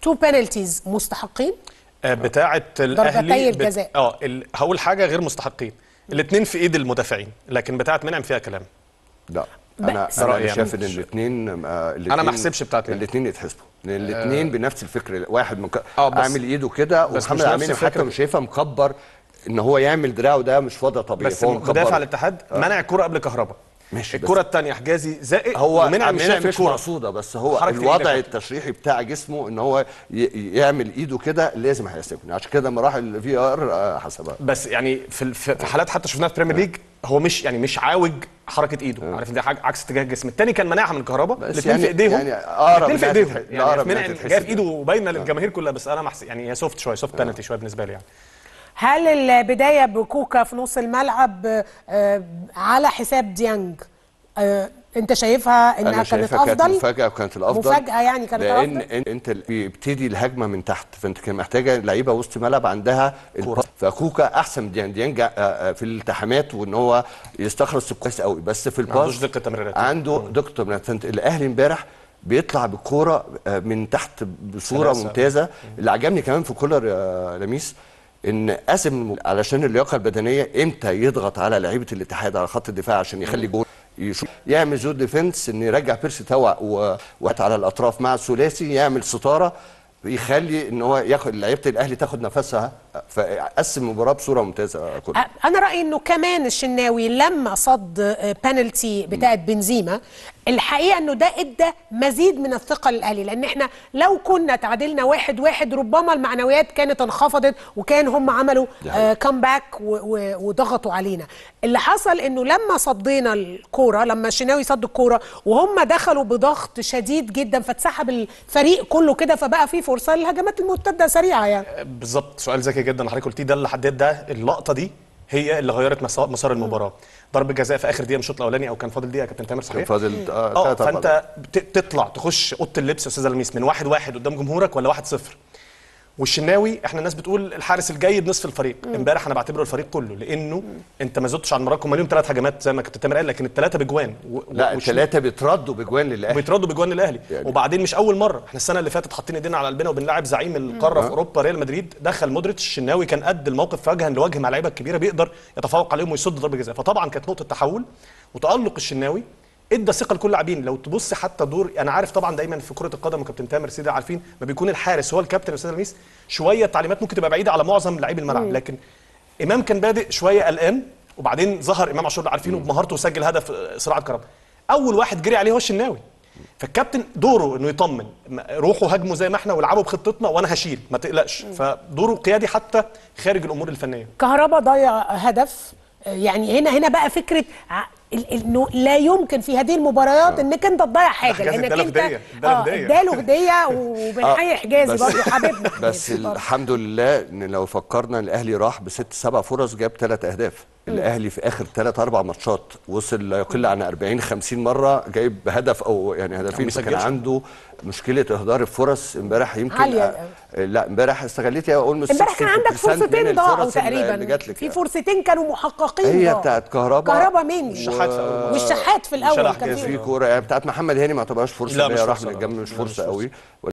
تو بينالتيز مستحقين آه، بتاعه ضربتي الاهلي بت- الجزاء. اه ال- هقول حاجه غير مستحقين الاثنين في ايد المدافعين لكن بتاعه منعم فيها كلام لا انا بس- انا رأيي اللي شايف ان يعني. الاثنين أنا ما أحسبش بتاعت مين. الاثنين يتحسبوا الاثنين بنفس الفكر واحد مك... آه، بس- عامل ايده كده بس ومحمد مش نفس عامل حتى الفكرة. مش شايفها مكبر ان هو يعمل دراعه ده مش وضع طبيعي بس فهو مدافع مكبر. الاتحاد منع الكره قبل كهربا ماشي، بس- الكره الثانيه حجازي زائق هو ومنع مش منع شايف مش الكره مقصوده بس هو حركة الوضع إيدك. التشريحي بتاع جسمه ان هو ي... يعمل ايده كده لازم هيحسبني عشان كده لما راح الفي ار حسبها بس يعني في ال- في في حالات حتى شفناها في البريمير ليج هو مش يعني مش عاوج حركه ايده عارف دي حاجه عكس اتجاه الجسم الثاني كان منعها من الكهربا بس الاثنين يعني- في ايديهم يعني أقرب الاثنين في إنها ايديهم تتح- يعني أقرب منع إنها تتحسب. جايه في ايده وباينه للجماهير كلها بس انا محس يعني هي سوفت شويه سوفت بنالتي شويه بالنسبه لي يعني هل البدايه بكوكا في نص الملعب آه، على حساب ديانج آه، انت شايفها انها انا كانت شايفها كانت افضل مفاجاه وكانت الافضل مفاجأة يعني كانت لان الأفضل؟ إن- انت بيبتدي الهجمه من تحت فانت كان محتاجه لعيبه وسط ملعب عندها الباص فكوكا احسن من ديانج ديانج آه، آه، في الالتحامات وان هو يستخلص كويس قوي بس في الباص عندوش دقة تمريرات. عنده دقه تمريرات فانت الاهلي امبارح بيطلع بالكوره آه، من تحت بصوره سلاسة. ممتازه اللي عجبني كمان في كولر يا لميس ان قاسم علشان اللياقه البدنيه امتى يضغط على لعيبه الاتحاد على خط الدفاع عشان يخلي جول يشوف يعمل زود ديفنس ان يرجع بيرسي توا و- وقت على الاطراف مع الثلاثي يعمل ستاره يخلي ان هو ياخد لعيبه الاهلي تاخد نفسها فقسم المباراه بصوره ممتازه كله أ- انا رايي انه كمان الشناوي لما صد آه، بنالتي بتاعت بنزيما الحقيقه انه ده ادى مزيد من الثقه للاهلي لان احنا لو كنا تعادلنا واحد واحد ربما المعنويات كانت انخفضت وكان هم عملوا آه كامباك وضغطوا علينا اللي حصل انه لما صدينا الكوره لما الشناوي صد الكوره وهم دخلوا بضغط شديد جدا فاتسحب الفريق كله كده فبقى في فرصه للهجمات المرتده سريعه يعني بالظبط سؤال ذكي جدا اللي حضرتك قلتيه ده اللي حدد ده اللقطه دي هي اللي غيرت مسا- مسار المباراه ضربه جزاء في اخر دقيقه من الشوط الاولاني او كان فاضل دقيقه يا كابتن تامر كان صحيح فاضل آه، اه تلات أربع فانت بت- تطلع تخش اوضه اللبس يا استاذ لميس من واحد واحد قدام جمهورك ولا واحد صفر والشناوي احنا الناس بتقول الحارس الجيد نصف الفريق امبارح انا بعتبره الفريق كله لانه انت ما زدتش عن مراكم ليهم ثلاث هجمات زي ما كابتن تامر قال لكن الثلاثه بجوان و- لا والشناوي- الثلاثه بيتردوا بجوان للاهلي وبيتردوا بجوان الاهلي يعني- وبعدين مش اول مره احنا السنه اللي فاتت حاطين ايدينا على قلبنا وبنلاعب زعيم القاره في اوروبا ريال مدريد دخل مودريتش الشناوي كان قد الموقف وجها لوجه مع اللعيبه الكبيره بيقدر يتفوق عليهم ويصد ضربه جزاء فطبعا كانت نقطه تحول وتالق الشناوي ادى ثقه لكل اللاعبين لو تبص حتى دور انا عارف طبعا دايما في كره القدم وكابتن تامر سيدي عارفين ما بيكون الحارس هو الكابتن يا استاذ لميس شويه التعليمات ممكن تبقى بعيده على معظم لاعبي الملعب لكن امام كان بادئ شويه قلقان وبعدين ظهر امام عاشور اللي عارفينه بمهارته وسجل هدف آه، صراع الكرم اول واحد جري عليه هو الشناوي فالكابتن دوره انه يطمن م- روحوا هاجموا زي ما احنا والعبوا بخطتنا وانا هشيل ما تقلقش فدوره قيادي حتى خارج الامور الفنيه كهربا ضيع هدف يعني هنا هنا بقى فكره ع- ال- انه لا يمكن في هذه المباريات انك انت تضيع حاجه حجازي لانك اداله انت هدية، اداله آه، هدية. اداله هديه وبنحيي حجازي بس- برضه حبيبنا بس حجازي برضه. الحمد لله ان لو فكرنا الاهلي راح بست سبع فرص جاب ثلاث اهداف الاهلي في اخر ثلاث اربع ماتشات وصل لا يقل عن 40 50 مره جايب هدف او يعني هدفين ما فكان يسجلش. عنده مشكله اهدار الفرص امبارح يمكن عالية آه، لا امبارح استغليت يا اقول امبارح كان عندك فرصتين ضاعوا تقريبا اللي جات لك في فرصتين كانوا محققين هي ضاعوا. بتاعت كهربا كهربا مني والشحات في أول والشحات في الاول وشلح كان جاسم. في في كوره يعني بتاعت محمد هاني ما اعتبرهاش فرصه لا، اللي مش هي راح فرصة، من الجنب لا. مش لا، مش فرصه فرصة. قوي